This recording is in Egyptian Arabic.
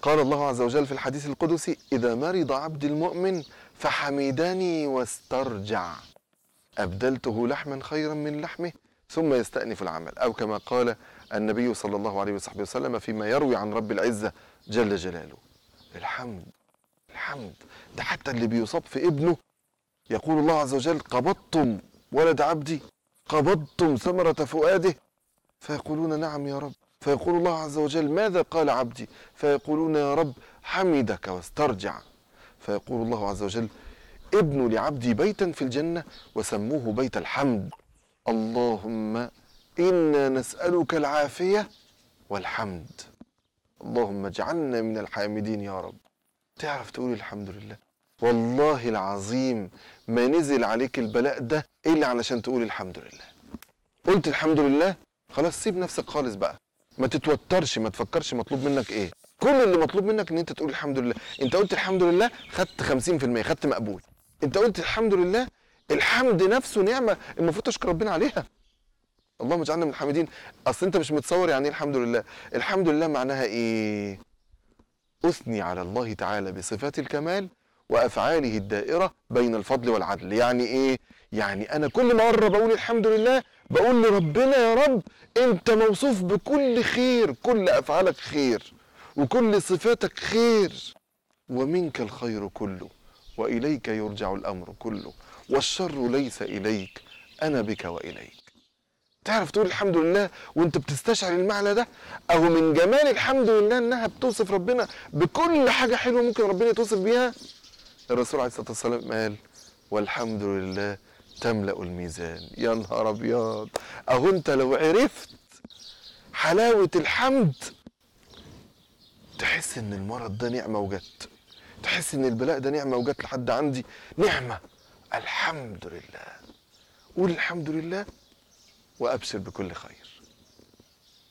قال الله عز وجل في الحديث القدسي إذا مرض عبد المؤمن فحمدني واسترجع أبدلته لحما خيرا من لحمه ثم يستأنف العمل أو كما قال النبي صلى الله عليه وصحبه وسلم فيما يروي عن رب العزة جل جلاله الحمد الحمد ده حتى اللي بيصاب في ابنه يقول الله عز وجل قبضتم ولد عبدي قبضتم ثمرة فؤاده فيقولون نعم يا رب فيقول الله عز وجل ماذا قال عبدي فيقولون يا رب حمدك واسترجع فيقول الله عز وجل ابنوا لعبدي بيتا في الجنة وسموه بيت الحمد اللهم إنا نسألك العافية والحمد اللهم اجعلنا من الحامدين يا رب تعرف تقول الحمد لله والله العظيم ما نزل عليك البلاء ده إلا علشان تقول الحمد لله قلت الحمد لله خلاص سيب نفسك خالص بقى ما تتوترش ما تفكرش مطلوب منك ايه كل اللي مطلوب منك ان انت تقول الحمد لله انت قلت الحمد لله خدت 50% خدت مقبول انت قلت الحمد لله الحمد نفسه نعمه المفروض تشكر ربنا عليها اللهم اجعلنا من الحامدين اصل انت مش متصور يعني ايه الحمد لله الحمد لله معناها ايه اثني على الله تعالى بصفات الكمال وافعاله الدائره بين الفضل والعدل يعني ايه يعني انا كل مره بقول الحمد لله بقول لربنا يا رب انت موصوف بكل خير كل افعالك خير وكل صفاتك خير ومنك الخير كله واليك يرجع الامر كله والشر ليس اليك انا بك واليك تعرف تقول الحمد لله وانت بتستشعر المعنى ده او من جمال الحمد لله انها بتوصف ربنا بكل حاجه حلوه ممكن ربنا يتوصف بيها الرسول عليه الصلاه والسلام قال والحمد لله تملا الميزان يا نهار ابيض اهو انت لو عرفت حلاوه الحمد تحس ان المرض ده نعمه وجت تحس ان البلاء ده نعمه وجت لحد عندي نعمه الحمد لله قول الحمد لله وابشر بكل خير